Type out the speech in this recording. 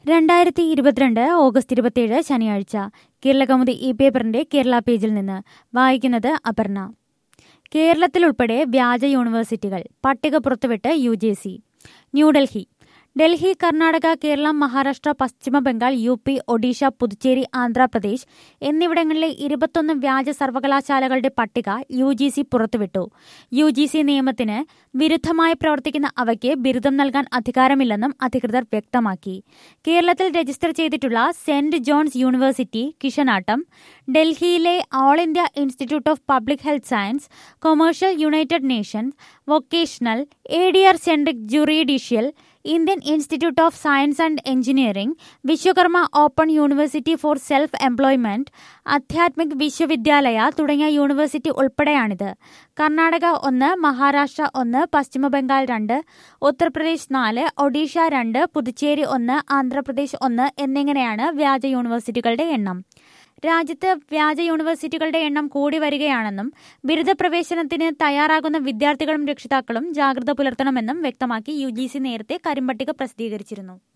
രണ്ടായിരത്തി ഇരുപത്തിരണ്ട് ഓഗസ്റ്റ് ഇരുപത്തിയേഴ് ശനിയാഴ്ച കേരളകൗമുദി ഈ പേപ്പറിന്റെ കേരള പേജിൽ നിന്ന് വായിക്കുന്നത് അപർണ കേരളത്തിലുൾപ്പെടെ വ്യാജ യൂണിവേഴ്സിറ്റികൾ പട്ടിക പുറത്തുവിട്ട് U G C New Delhi Delhi Karnataka Keralam Maharashtra Paschima Bengal U P Odisha Puducherry Andhra Pradesh എന്നിവിടങ്ങളിലെ ഇരുപത്തൊന്ന് വ്യാജ സർവകലാശാലകളുടെ പട്ടിക യു ജി സി പുറത്തുവിട്ടു യു ജി സി നിയമത്തിന് വിരുദ്ധമായി പ്രവർത്തിക്കുന്ന അവയ്ക്ക് ബിരുദം നൽകാൻ അധികാരമില്ലെന്നും അധികൃതർ വ്യക്തമാക്കി കേരളത്തിൽ രജിസ്റ്റർ ചെയ്തിട്ടുള്ള സെന്റ് ജോൺസ് യൂണിവേഴ്സിറ്റി കിഷനാട്ടം ഡൽഹിയിലെ all India institute of public health science commercial United Nations vocational A D R centric juridical Indian institute of science and engineering Vishwakarma open university for self employment Adhyatmik Vishwavidyalaya തുടങ്ങിയ university ഉൾപ്പെടെയാണിത് Karnataka ഒന്ന് മഹാരാഷ്ട്ര ഒന്ന് പശ്ചിമ ബംഗാൾ രണ്ട് ഉത്തർപ്രദേശ് നാല് ഒഡീഷ രണ്ട് പുതുച്ചേരി ഒന്ന് ആന്ധ്രാപ്രദേശ് ഒന്ന് എന്നിങ്ങനെയാണ് വ്യാജ യൂണിവേഴ്സിറ്റികളുടെ എണ്ണം രാജ്യത്ത് വ്യാജ യൂണിവേഴ്സിറ്റികളുടെ എണ്ണം കൂടി വരികയാണെന്നും ബിരുദ പ്രവേശനത്തിന് തയ്യാറാകുന്ന വിദ്യാർത്ഥികളും രക്ഷിതാക്കളും ജാഗ്രത പുലർത്തണമെന്നും വ്യക്തമാക്കി യു നേരത്തെ കരിമ്പട്ടിക പ്രസിദ്ധീകരിച്ചിരുന്നു